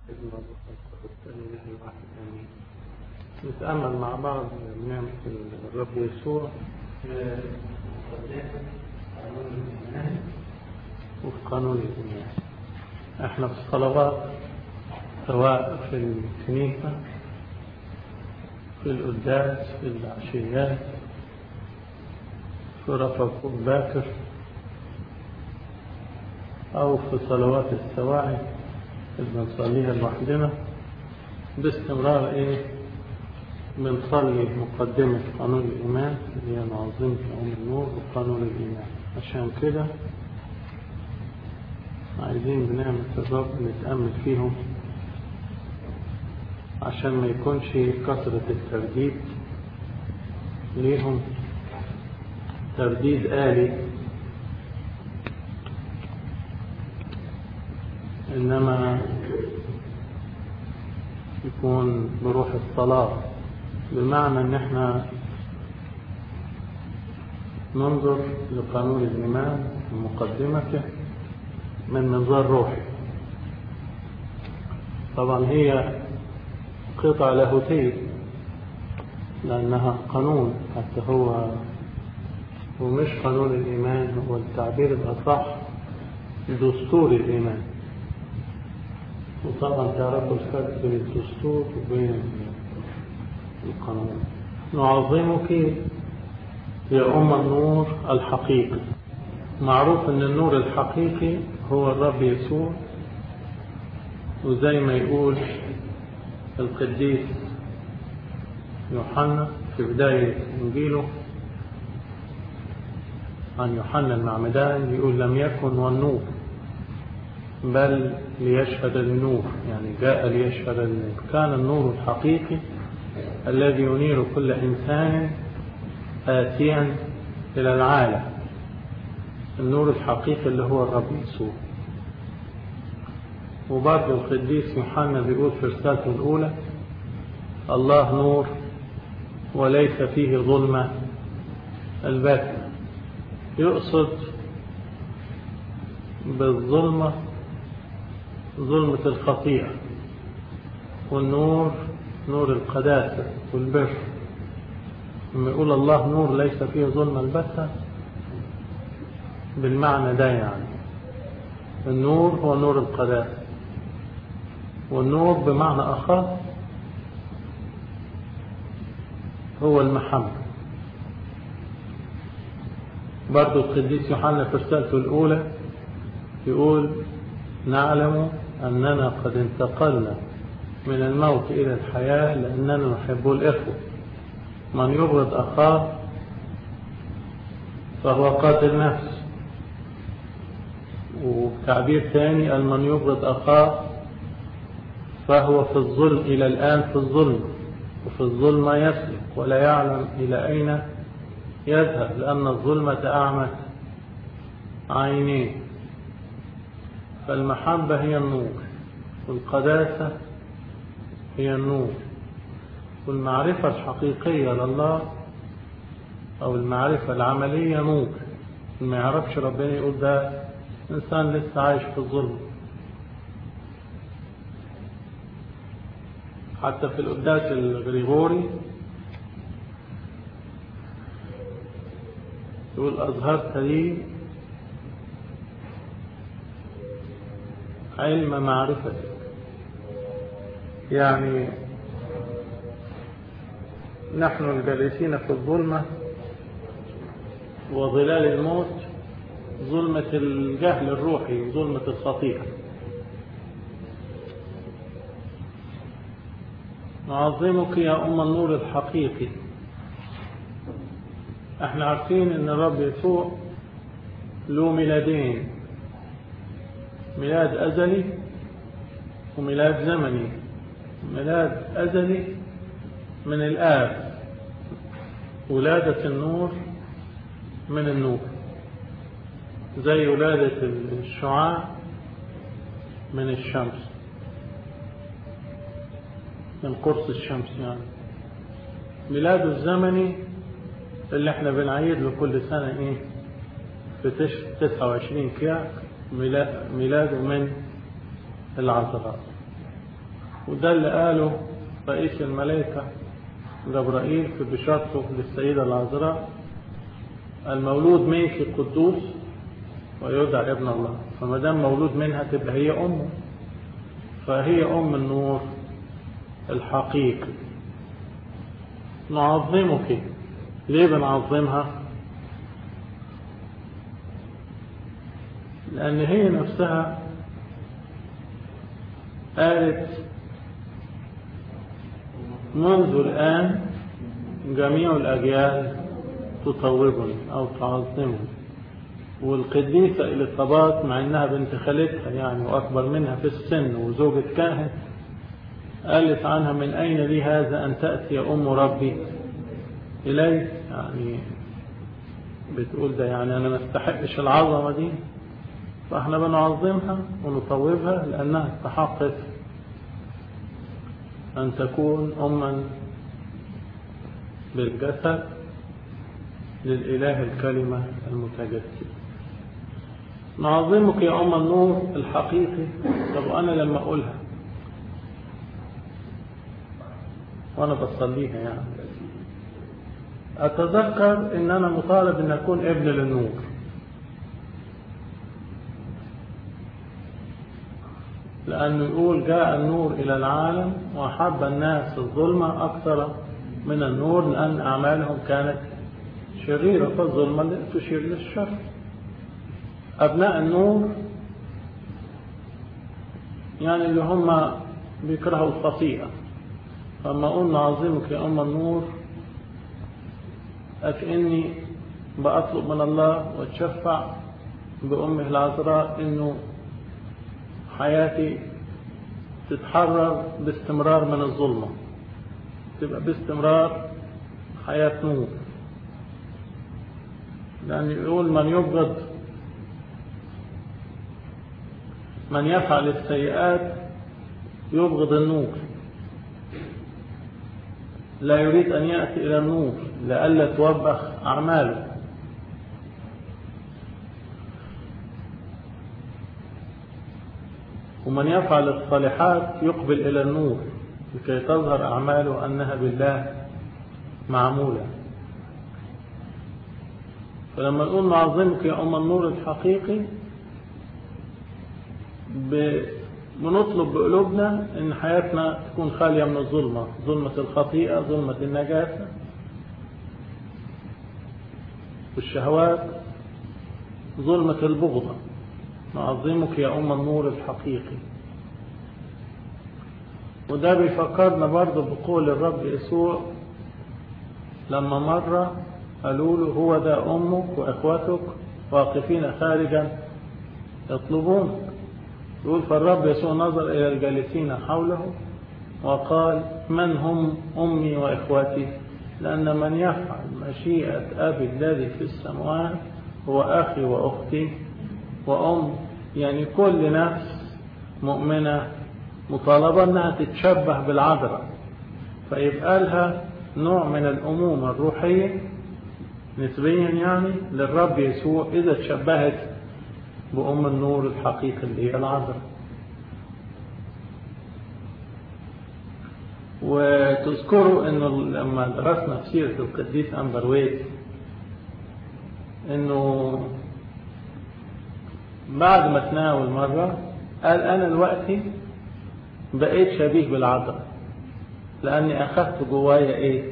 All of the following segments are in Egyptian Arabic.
نتأمل مع بعض نعمة الرب يسوع وفي قانون الإيمان احنا في الصلوات سواء في الكنيسة في القداس في العشيات في رفع باكر أو في صلوات السواعي اللي بنصليها لوحدنا باستمرار إيه بنصلي مقدمة قانون الإيمان اللي هي معظمة أم النور وقانون الإيمان عشان كده عايزين بنعمة الرب نتأمل فيهم عشان ما يكونش كثرة الترديد ليهم ترديد آلي إنما يكون بروح الصلاة بمعنى إن إحنا ننظر لقانون الإيمان ومقدمته من منظار روحي طبعا هي قطع لاهوتية لأنها قانون حتى هو ومش قانون الإيمان هو التعبير الأصح دستور الإيمان وطبعا تعرفوا الفرق بين الدستور وبين القانون نعظمك يا أم النور الحقيقي معروف أن النور الحقيقي هو الرب يسوع وزي ما يقول القديس يوحنا في بداية إنجيله عن يوحنا المعمدان يقول لم يكن والنور بل ليشهد للنور يعني جاء ليشهد للنور كان النور الحقيقي الذي ينير كل إنسان آتيا إلى العالم النور الحقيقي اللي هو الرب يسوع وبرضه القديس يوحنا بيقول في رسالته الأولى الله نور وليس فيه ظلمة البتة يقصد بالظلمة ظلمة الخطيئة والنور نور القداسة والبر لما يقول الله نور ليس فيه ظلمة البتة بالمعنى ده يعني النور هو نور القداسة والنور بمعنى أخص هو المحبة برضو القديس يوحنا في رسالته الأولى يقول نعلم أننا قد انتقلنا من الموت إلى الحياة لأننا نحب الإخوة من يبغض أخاه فهو قاتل نفس وتعبير ثاني قال من يبغض أخاه فهو في الظلم إلى الآن في الظلم وفي الظلمة يسلك ولا يعلم إلى أين يذهب لأن الظلمة أعمت عينيه فالمحبة هي النور والقداسة هي النور والمعرفة الحقيقية لله أو المعرفة العملية نور ما يعرفش ربنا يقول ده إنسان لسه عايش في الظلم حتى في القداس الغريغوري يقول أظهرت لي علم معرفتك يعني نحن الجالسين في الظلمة وظلال الموت ظلمة الجهل الروحي ظلمة الخطيئة نعظمك يا أم النور الحقيقي احنا عارفين ان الرب يسوع له ميلادين ميلاد أزلي وميلاد زمني ميلاد أزلي من الآب ولادة النور من النور زي ولادة الشعاع من الشمس من قرص الشمس يعني ميلاده الزمني اللي احنا بنعيد له كل سنة ايه في 29 كياك ميلاده من العذراء وده اللي قاله رئيس الملائكة جبرائيل في بشارته للسيدة العذراء المولود منك قدوس ويدعى ابن الله فما دام مولود منها تبقى هي أمه فهي أم النور الحقيقي نعظمك ليه بنعظمها لأن هي نفسها قالت منذ الآن جميع الأجيال تطوبني أو تعظمني والقديسة إليصابات مع إنها بنت خالتها يعني وأكبر منها في السن وزوجة كاهن قالت عنها من أين لي هذا أن تأتي أم ربي إلي يعني بتقول ده يعني أنا ما استحقش العظمة دي فاحنا بنعظمها ونطوبها لأنها استحقت أن تكون أما بالجسد للإله الكلمة المتجسد نعظمك يا أم النور الحقيقي طب أنا لما أقولها وأنا بصليها يعني أتذكر إن أنا مطالب أن أكون ابن للنور لأنه يقول جاء النور إلى العالم وأحب الناس الظلمة أكثر من النور لأن أعمالهم كانت شريرة فالظلمة تشير للشر أبناء النور يعني اللي هم بيكرهوا الخطيئة فما أقول نعظمك يا أم النور أكأني بأطلب من الله واتشفع بأمه العذراء إنه حياتي تتحرر باستمرار من الظلمة تبقى باستمرار حياة نور لأن يقول من يبغض من يفعل السيئات يبغض النور لا يريد أن يأتي إلى النور لئلا توبخ أعماله ومن يفعل الصالحات يقبل إلى النور لكي تظهر أعماله أنها بالله معمولة فلما نقول نعظمك يا أم النور الحقيقي بنطلب بقلوبنا ان حياتنا تكون خالية من الظلمة ظلمة الخطيئة ظلمة النجاسة والشهوات ظلمة البغضة نعظمك يا أم النور الحقيقي وده بيفكرنا برضه بقول الرب يسوع لما مرة قالوا له هو ده أمك وإخوتك واقفين خارجا يطلبونك يقول فالرب يسوع نظر إلى الجالسين حوله وقال من هم أمي وإخوتي لأن من يفعل مشيئة أبي الذي في السماوات هو أخي وأختي وأم يعني كل نفس مؤمنة مطالبة أنها تتشبه بالعذراء فيبقى لها نوع من الأمومة الروحية نسبيا يعني للرب يسوع إذا تشبهت بأم النور الحقيقي اللي هي العذراء وتذكروا انه لما درسنا في سيرة القديس أمبرويت انه بعد ما تناول مرة قال انا دلوقتي بقيت شبيه بالعذراء لاني اخذت جوايا ايه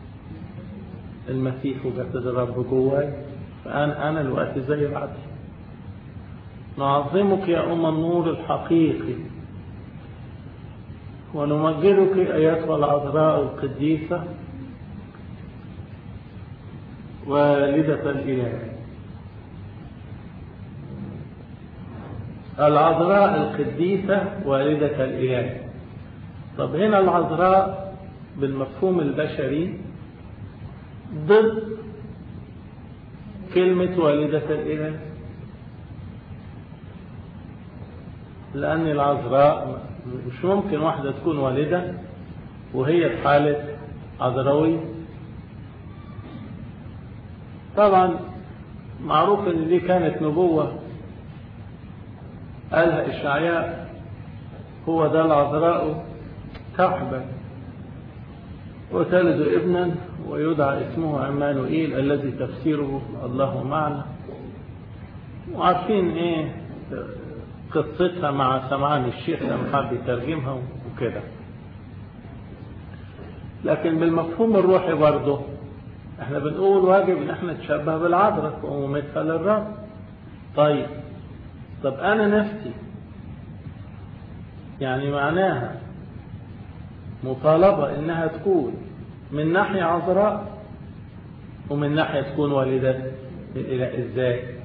المسيح وجسد الرب جوايا فانا انا دلوقتي زي العذراء نعظمك يا أم النور الحقيقي ونمجدك أيتها العذراء القديسة والدة الإله العذراء القديسة والدة الإله طب هنا العذراء بالمفهوم البشري ضد كلمة والدة الإله لأن العذراء مش ممكن واحدة تكون والدة وهي في حالة عذراوية طبعا معروف ان دي كانت نبوة قالها إشعياء هو ده العذراء تحبل وتلد ابنا ويدعى اسمه عمانوئيل الذي تفسيره الله معنا وعارفين ايه قصتها مع سمعان الشيخ لما حب يترجمها وكده لكن بالمفهوم الروحي برضه احنا بنقول واجب ان احنا نتشبه بالعذراء ومثل للرب طيب طب انا نفسي يعني معناها مطالبة انها تكون من ناحية عذراء ومن ناحية تكون والدة الى ازاي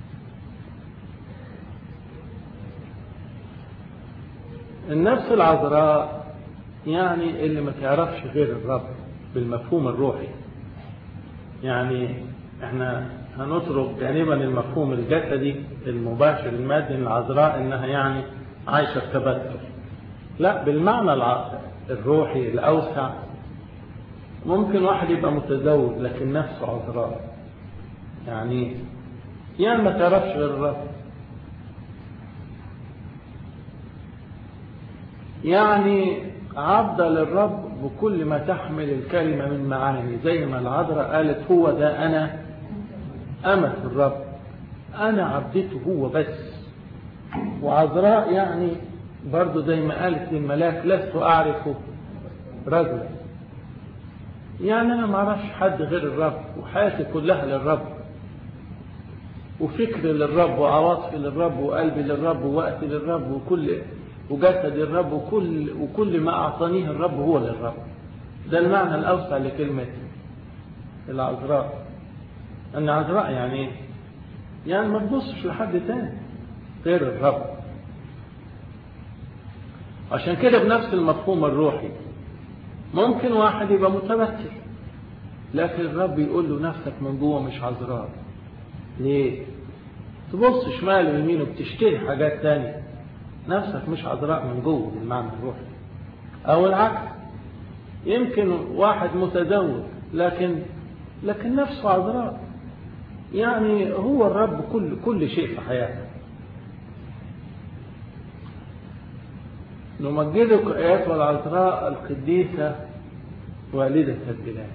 النفس العذراء يعني اللي ما تعرفش غير الرب بالمفهوم الروحي يعني احنا هنترك جانبا المفهوم الجسدي المباشر المادي العذراء انها يعني عايشة التبتل لا بالمعنى الروحي الاوسع ممكن واحد يبقى متزوج لكن نفسه عذراء يعني يعني ما تعرفش غير الرب يعني عبد للرب بكل ما تحمل الكلمة من معاني زي ما العذراء قالت هو ده أنا أمة الرب أنا عبدته هو بس وعذراء يعني برضو زي ما قالت للملاك لست أعرف رجلا يعني أنا ما أعرفش حد غير الرب وحياتي كلها للرب وفكري للرب وعواطفي للرب وقلبي للرب ووقتي للرب وكل وجسد الرب وكل وكل ما أعطانيه الرب هو للرب ده المعنى الأوسع لكلمة العذراء أن عذراء يعني إيه؟ يعني ما تبصش لحد تاني غير الرب عشان كده بنفس المفهوم الروحي ممكن واحد يبقى متبتل لكن الرب يقول له نفسك من جوه مش عذراء ليه تبص شمال ويمين وبتشتري حاجات تانية نفسك مش عذراء من جوه بالمعنى الروحي او العكس يمكن واحد متزوج لكن لكن نفسه عذراء يعني هو الرب كل كل شيء في حياته نمجدك ايتها العذراء القديسه والده البلاد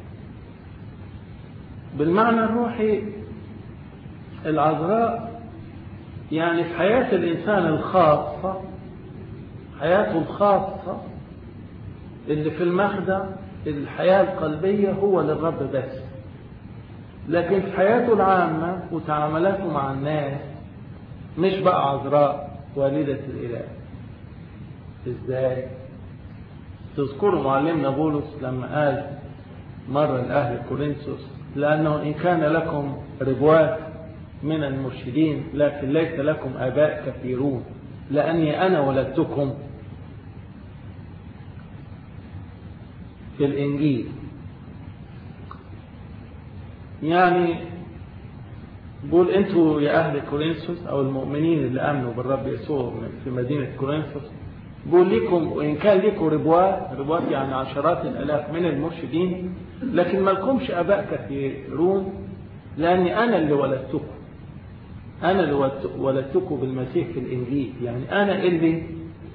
بالمعنى الروحي العذراء يعني في حياة الإنسان الخاصة حياته الخاصة اللي في المخدع الحياة القلبية هو للرب بس لكن في حياته العامة وتعاملاته مع الناس مش بقى عذراء والدة الإله ازاي تذكروا معلمنا بولس لما قال مرة لأهل كورنثوس لأنه إن كان لكم ربوات من المرشدين لكن ليس لكم آباء كثيرون لأني أنا ولدتكم في الإنجيل يعني بقول انتوا يا أهل كورنثوس أو المؤمنين اللي آمنوا بالرب يسوع في مدينة كورنثوس بقول لكم وإن كان لكم ربوات ربوات يعني عشرات الآلاف من المرشدين لكن ما لكمش آباء كثيرون لأني أنا اللي ولدتكم أنا اللي ولدتكم بالمسيح في الإنجيل يعني أنا اللي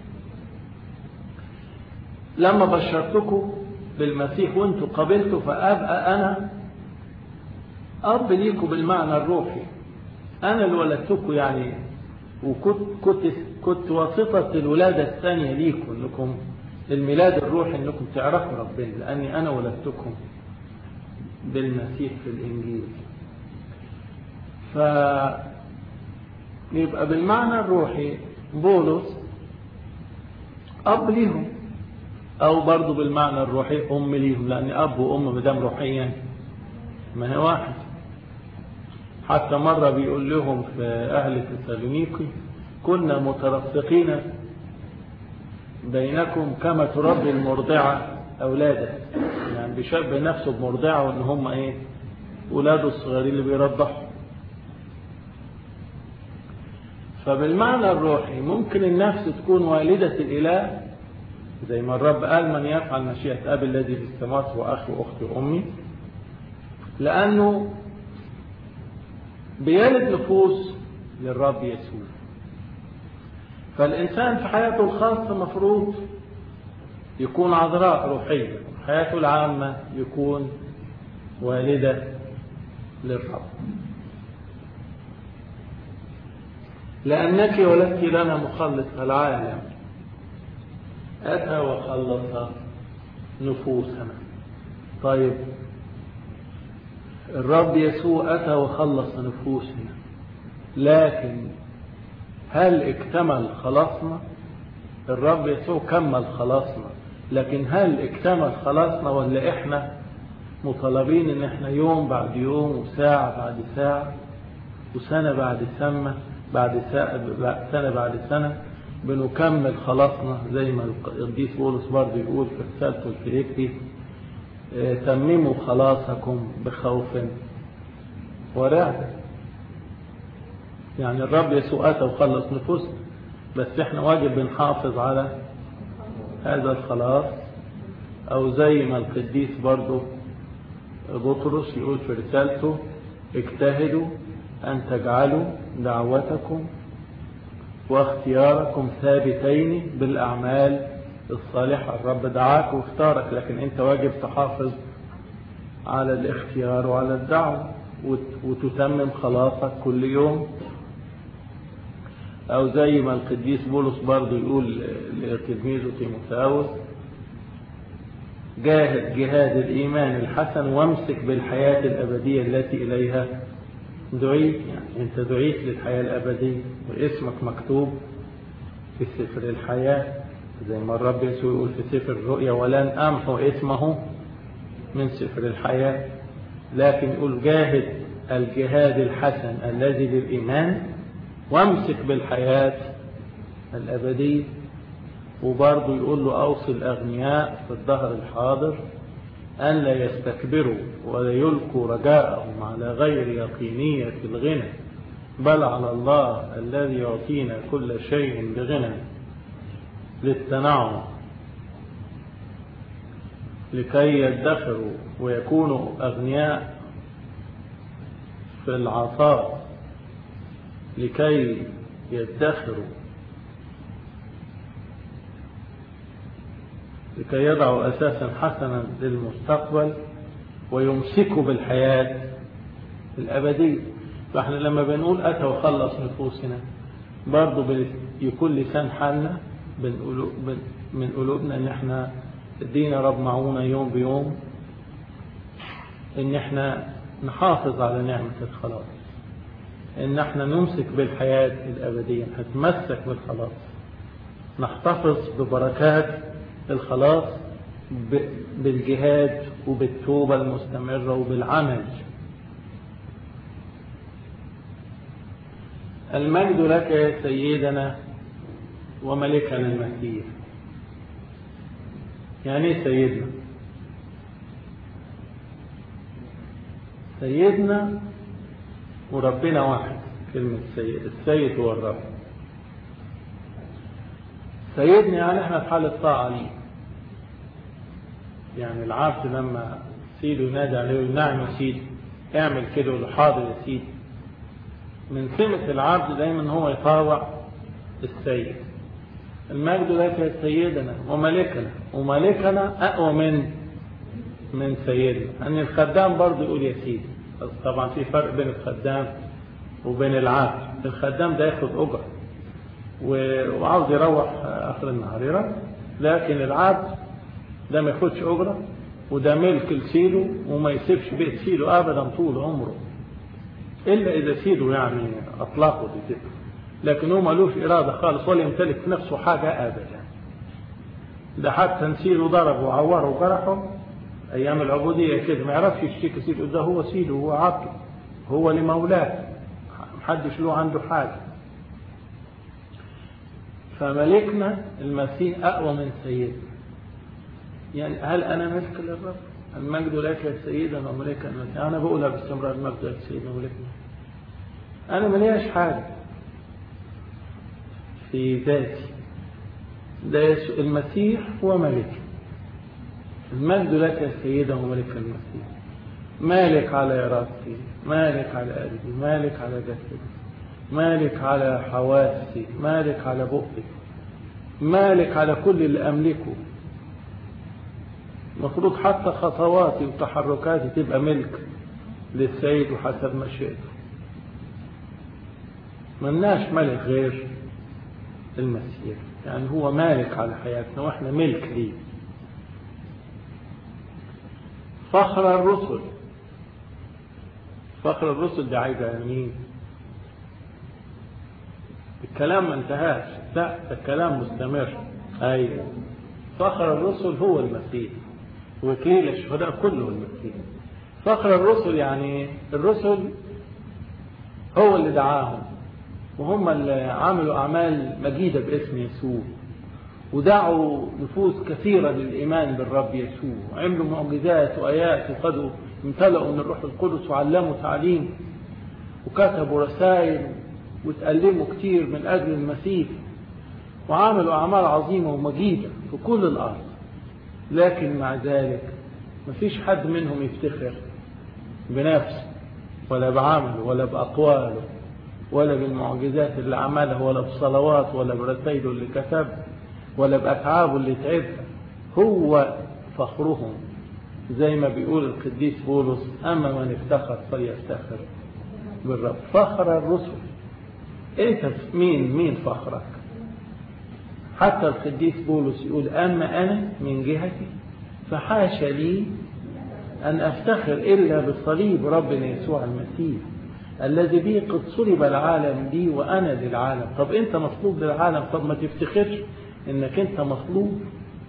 لما بشرتكم بالمسيح وانتوا قبلتوا فأبقى أنا أب ليكم بالمعنى الروحي أنا اللي ولدتكم يعني وكنت كنت كنت واسطة الولادة الثانية ليكم انكم الميلاد الروحي انكم تعرفوا ربنا لاني انا ولدتكم بالمسيح في الانجيل ف يبقى بالمعنى الروحي بولس اب ليهم او برضه بالمعنى الروحي ام ليهم لان اب وام مدام روحيا ما هي واحد حتى مرة بيقول لهم في أهل تسالونيكي كنا مترفقين بينكم كما تربي المرضعة أولادها يعني بيشبه نفسه بمرضعة وإن هم إيه ولاده الصغيرين اللي بيرضعوا فبالمعنى الروحي ممكن النفس تكون والدة الإله زي ما الرب قال من يفعل مشيئة أبي الذي في السماوات هو أخي وأختي وأمي لأنه بيلد نفوس للرب يسوع فالإنسان في حياته الخاصة مفروض يكون عذراء روحية حياته العامة يكون والدة للرب لأنك ولدت لنا مخلص العالم أتى وخلص نفوسنا طيب الرب يسوع أتى وخلص نفوسنا لكن هل اكتمل خلاصنا الرب يسوع كمل خلاصنا لكن هل اكتمل خلاصنا ولا احنا مطالبين ان احنا يوم بعد يوم وساعة بعد ساعة وسنة بعد سنة بعد سنة بعد سنة بنكمل خلاصنا زي ما القديس بولس برضه يقول في رسالته الفيليبي تمموا خلاصكم بخوف ورعب يعني الرب يسوع أتى وخلص نفوسنا بس احنا واجب بنحافظ على هذا الخلاص او زي ما القديس برضه بطرس يقول في رسالته اجتهدوا ان تجعلوا دعوتكم واختياركم ثابتين بالاعمال الصالحة الرب دعاك واختارك لكن انت واجب تحافظ على الاختيار وعلى الدعوة وتتمم خلاصك كل يوم او زي ما القديس بولس برضه يقول لتلميذه تيموثاوس جاهد جهاد الايمان الحسن وامسك بالحياة الابدية التي اليها دعيت يعني انت دعيت للحياة الابدية واسمك مكتوب في سفر الحياة زي ما الرب يسوع يقول في سفر الرؤيا ولن امحو اسمه من سفر الحياة لكن يقول جاهد الجهاد الحسن الذي للايمان وامسك بالحياة الأبدية وبرضه يقول له أوصي الأغنياء في الظهر الحاضر أن لا يستكبروا ولا يلقوا رجاءهم على غير يقينية الغنى بل على الله الذي يعطينا كل شيء بغنى للتنعم لكي يدخروا ويكونوا أغنياء في العطاء لكي يدخروا لكي يضعوا أساسا حسنا للمستقبل ويمسكوا بالحياة الأبدية فاحنا لما بنقول أتى وخلص نفوسنا برضو يكون لسان حالنا من قلوبنا ان احنا ادينا رب معونا يوم بيوم ان احنا نحافظ على نعمة الخلاص ان احنا نمسك بالحياة الابدية نتمسك بالخلاص نحتفظ ببركات الخلاص بالجهاد وبالتوبة المستمرة وبالعمل المجد لك يا سيدنا وملكنا المسيح يعني ايه سيدنا سيدنا وربنا واحد كلمة سيد السيد هو الرب سيدنا يعني احنا في حالة طاعة ليه يعني العبد لما سيده ينادي عليه يقول نعم يا سيدي اعمل كده ولا حاضر يا سيدي من سمة العبد دايما هو يطاوع السيد المجد لك يا سيدنا وملكنا وملكنا أقوى من من سيدنا أن الخدام برضه يقول يا سيدي بس طبعا في فرق بين الخدام وبين العبد الخدام ده ياخد أجر وعاوز يروح آخر النهار يروح لكن العبد ده ما ياخدش أجرة وده ملك لسيده وما يسيبش بيت سيده أبدا طول عمره إلا إذا سيده يعني أطلقه كده لكن هو ملوش إرادة خالص ولا يمتلك في نفسه حاجة أبدا ده حتى نسيله ضربه وعوره وجرحه أيام العبودية كده ما يعرفش يشتكي سيده ده هو سيده هو عبده هو لمولاه محدش له عنده حاجة فملكنا المسيح أقوى من سيدنا يعني هل أنا ملك للرب المجد لك يا سيدنا وملكا المسيح أنا بقولها باستمرار المجد لك سيدنا وملكنا أنا ملياش حاجة في ذاتي ده المسيح هو ملك المجد لك يا سيدنا وملك المسيح مالك على إرادتي مالك على قلبي مالك على جسدي مالك على حواسي مالك على بقي مالك على كل اللي أملكه المفروض حتى خطواتي وتحركاتي تبقى ملك للسيد وحسب مشيئته ملناش ملك غير المسيح يعني هو مالك على حياتنا واحنا ملك ليه فخر الرسل فخر الرسل ده عايزة مين الكلام ما انتهاش لا ده الكلام مستمر ايوه فخر الرسل هو المسيح وكيل الشهداء كله المسيح فخر الرسل يعني الرسل هو اللي دعاهم وهم اللي عملوا أعمال مجيدة باسم يسوع ودعوا نفوس كثيرة للإيمان بالرب يسوع عملوا معجزات وآيات وخدوا امتلأوا من الروح القدس وعلموا تعليم وكتبوا رسائل وتألموا كتير من أجل المسيح وعملوا أعمال عظيمة ومجيدة في كل الأرض لكن مع ذلك مفيش حد منهم يفتخر بنفسه ولا بعمله ولا بأقواله ولا بالمعجزات اللي عملها ولا بصلوات ولا برسائله اللي كتبها ولا بأتعابه اللي تعبها هو فخرهم زي ما بيقول القديس بولس أما من افتخر فليفتخر بالرب فخر الرسل انت مين مين فخرك حتى القديس بولس يقول أما أنا من جهتي فحاشا لي أن أفتخر إلا بصليب ربنا يسوع المسيح الذي به قد صلب العالم لي وأنا للعالم طب أنت مصلوب للعالم طب ما تفتخرش إنك أنت مصلوب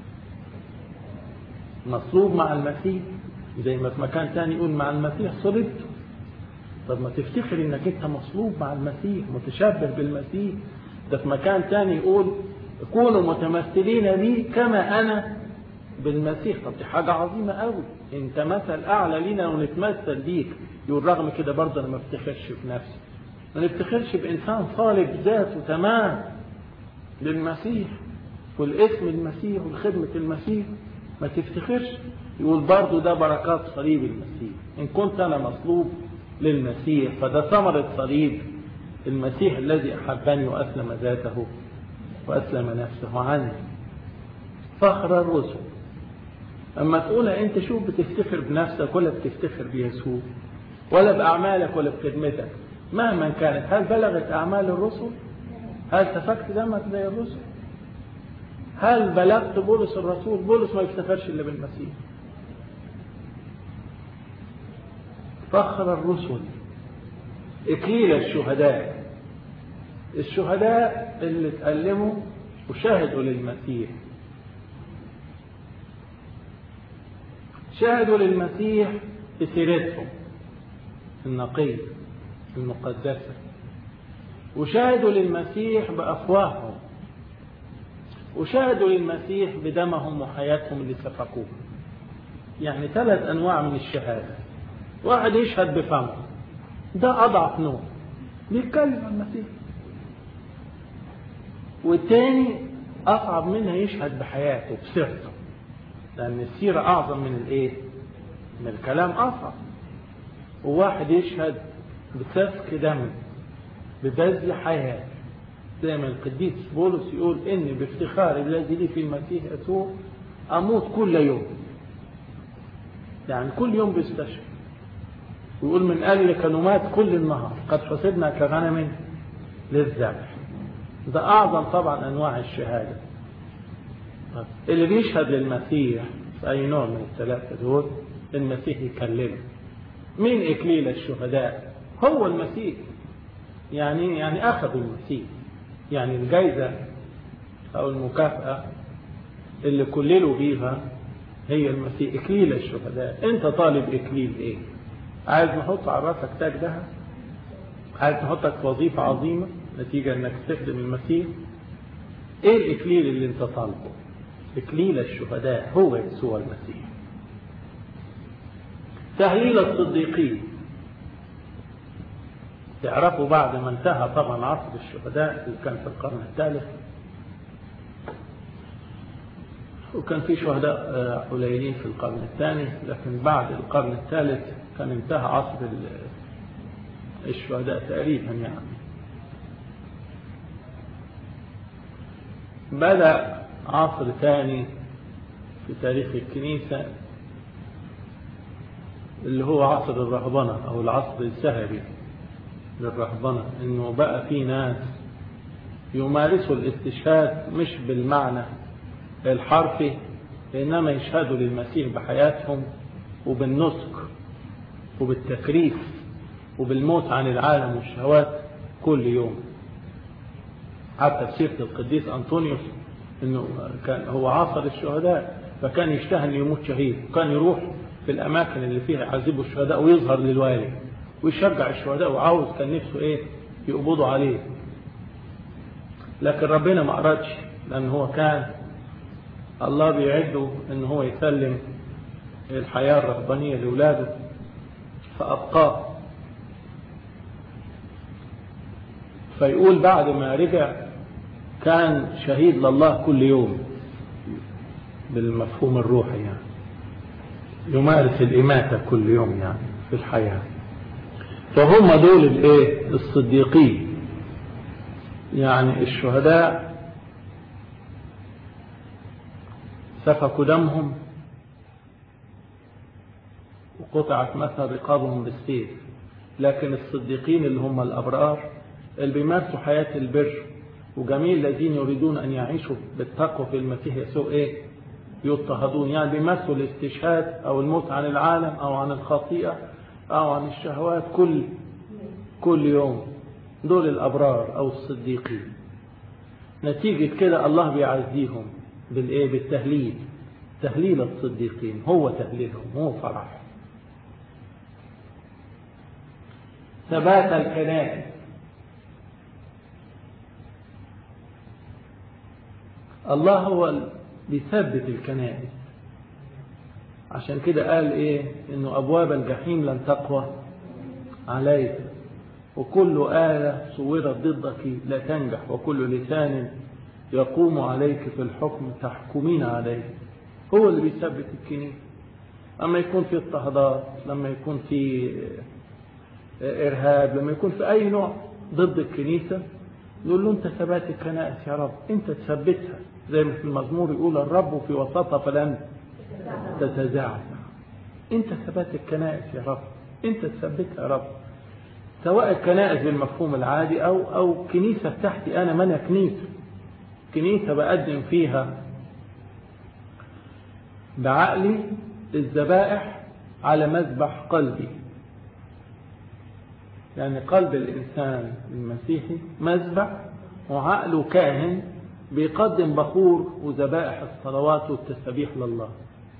مصلوب مع المسيح زي ما في مكان تاني يقول مع المسيح صلبت طب ما تفتخر انك انت مصلوب مع المسيح متشبه بالمسيح ده في مكان تاني يقول كونوا متمثلين بي كما انا بالمسيح طب دي حاجة عظيمة قوي انت مثل اعلى لينا ونتمثل بيك يقول رغم كده برضه انا ما افتخرش في نفسي ما نفتخرش بانسان صالب ذاته تمام للمسيح والاسم المسيح والخدمة المسيح ما تفتخرش يقول برضه ده بركات صليب المسيح ان كنت انا مصلوب للمسيح فده ثمرة صليب المسيح الذي احبني واسلم ذاته واسلم نفسه عني فخر الرسل اما تقولها انت شوف بتفتخر بنفسك ولا بتفتخر بيسوع ولا باعمالك ولا بخدمتك مهما كانت هل بلغت اعمال الرسل هل سفكت دمك زي الرسل هل بلغت بولس الرسول بولس ما يفتخرش الا بالمسيح فخر الرسل اكليل الشهداء الشهداء اللي اتألموا وشهدوا للمسيح شهدوا للمسيح بسيرتهم النقية المقدسة وشهدوا للمسيح بأفواههم وشهدوا للمسيح بدمهم وحياتهم اللي سفكوها يعني ثلاث أنواع من الشهادة واحد يشهد بفمه ده أضعف نوع بيتكلم عن المسيح والتاني أصعب منها يشهد بحياته بسيرته لأن السيرة أعظم من الإيه؟ من الكلام أصعب وواحد يشهد بسفك دم ببذل حياة زي ما القديس بولس يقول إني بافتخاري الذي لي في المسيح يسوع أموت كل يوم يعني كل يوم بيستشهد ويقول من أجل كلمات كل النهار قد حسبنا كغنم للذبح ده أعظم طبعا أنواع الشهادة اللي بيشهد للمسيح في أي نوع من الثلاثة دول المسيح يكلمه مين إكليل الشهداء هو المسيح يعني يعني أخذوا المسيح يعني الجايزة أو المكافأة اللي كللوا بيها هي المسيح إكليل الشهداء أنت طالب إكليل إيه عايز نحط على راسك تاج ذهب عايز نحطك في وظيفة عظيمة نتيجة انك تخدم المسيح ايه الاكليل اللي انت طالبه اكليل الشهداء هو يسوع المسيح تهليل الصديقين تعرفوا بعد ما انتهى طبعا عصر الشهداء اللي كان في القرن الثالث وكان في شهداء قليلين في القرن الثاني لكن بعد القرن الثالث كان انتهى عصر الشهداء تقريبا يعني بدأ عصر ثاني في تاريخ الكنيسة اللي هو عصر الرهبنة أو العصر الذهبي للرهبنة إنه بقى في ناس يمارسوا الاستشهاد مش بالمعنى الحرفي إنما يشهدوا للمسيح بحياتهم وبالنسك وبالتكريس وبالموت عن العالم والشهوات كل يوم حتى في سيرة القديس أنطونيوس إنه كان هو عاصر الشهداء فكان يشتهي إنه يموت شهيد وكان يروح في الأماكن اللي فيها يعذبوا الشهداء ويظهر للوالي ويشجع الشهداء وعاوز كان نفسه إيه يقبضوا عليه لكن ربنا ما أرادش لأن هو كان الله بيعده إن هو يسلم الحياة الرهبانية لأولاده فأبقاه فيقول بعد ما رجع كان شهيد لله كل يوم بالمفهوم الروحي يعني يمارس الإماتة كل يوم يعني في الحياة فهم دول الايه الصديقين يعني الشهداء سفكوا دمهم وقطعت مثل رقابهم بالسيف لكن الصديقين اللي هم الأبرار اللي بيمارسوا حياة البر وجميع الذين يريدون أن يعيشوا بالتقوى في المسيح يسوع إيه يضطهدون يعني بيمارسوا الاستشهاد أو الموت عن العالم أو عن الخطيئة أو عن الشهوات كل كل يوم دول الأبرار أو الصديقين نتيجة كده الله بيعزيهم بالإيه بالتهليل تهليل الصديقين هو تهليلهم هو فرح ثبات الكنائس الله هو اللي بيثبت الكنائس عشان كده قال ايه انه ابواب الجحيم لن تقوى عليك وكل آلة صورت ضدك لا تنجح وكل لسان يقوم عليك في الحكم تحكمين عليه هو اللي بيثبت الكنيسة أما يكون في اضطهادات لما يكون في إرهاب لما يكون في أي نوع ضد الكنيسة يقول له أنت ثبات الكنائس يا رب أنت تثبتها زي ما في المزمور يقول الرب في وسطها فلن تتزعزع أنت ثبات الكنائس يا رب أنت تثبتها يا رب سواء الكنائس بالمفهوم العادي أو أو كنيسة تحتي أنا من كنيسة كنيسة بقدم فيها بعقلي الذبائح على مذبح قلبي يعني قلب الإنسان المسيحي مذبح وعقله كاهن بيقدم بخور وذبائح الصلوات والتسبيح لله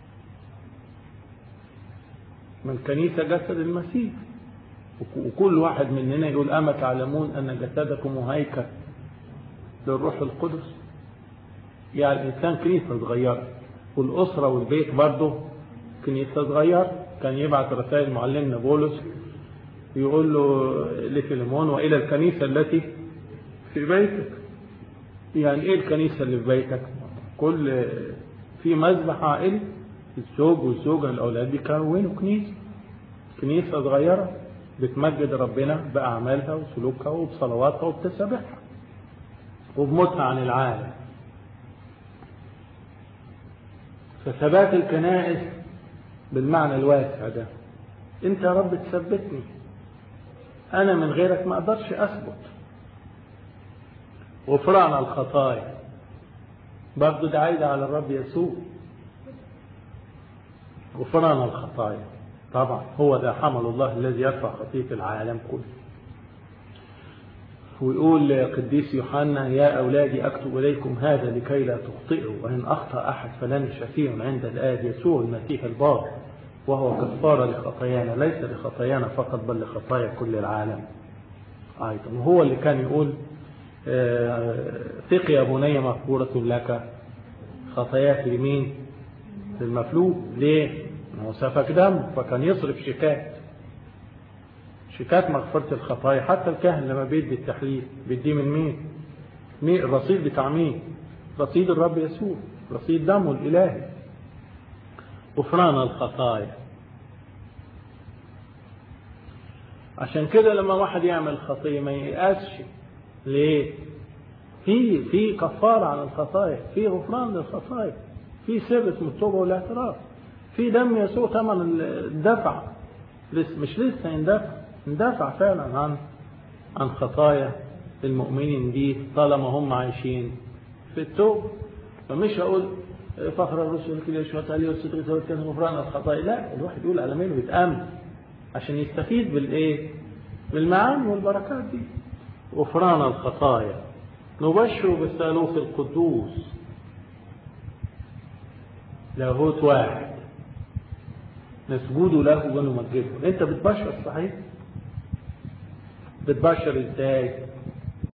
من كنيسة جسد المسيح وكل واحد مننا يقول أما تعلمون أن جسدكم هيكل للروح القدس يعني الإنسان كنيسة صغيرة والأسرة والبيت برضه كنيسة صغيرة كان يبعث رسائل معلمنا بولس يقول له لفيلمون وإلى الكنيسة التي في بيتك يعني إيه الكنيسة اللي في بيتك كل في مذبح عائلي الزوج والزوجة الأولاد بيكونوا كنيسة كنيسة صغيرة بتمجد ربنا بأعمالها وسلوكها وبصلواتها وبتسابحها وبموتها عن العالم فثبات الكنائس بالمعنى الواسع ده انت يا رب تثبتني انا من غيرك ما اقدرش اثبت غفران الخطايا برضه ده عايده على الرب يسوع غفران الخطايا طبعا هو ده حمل الله الذي يرفع خطية العالم كله ويقول قديس يوحنا يا أولادي أكتب إليكم هذا لكي لا تخطئوا وإن أخطأ أحد فلن شفيع عند الآب يسوع المسيح البار وهو كفارة لخطايانا ليس لخطايانا فقط بل لخطايا كل العالم أيضا وهو اللي كان يقول ثق يا بني مغفورة لك خطاياك لمين للمفلوج ليه هو سفك دم فكان يصرف شيكات شيكات مغفرة الخطايا حتى الكاهن لما بيدي التحليل بيديه من مين مين الرصيد بتاع مين رصيد الرب يسوع رصيد دمه الإلهي غفران الخطايا عشان كده لما واحد يعمل خطية ما ييأسش ليه في في كفارة عن الخطايا في غفران للخطايا في سر اسمه التوبة والاعتراف في دم يسوع ثمن الدفع لسه مش لسه يندفع اندفع فعلا عن عن خطايا المؤمنين دي طالما هم عايشين في التوبة فمش هقول فخر الرسل كده يشهد عليه والصدق سوى كان غفران الخطايا لا الواحد يقول على مين ويتأمل عشان يستفيد بالايه بالمعاني والبركات دي غفران الخطايا نبشر بالثالوث القدوس لاهوت واحد نسجد له ونمجده انت بتبشر صحيح بتبشر ازاي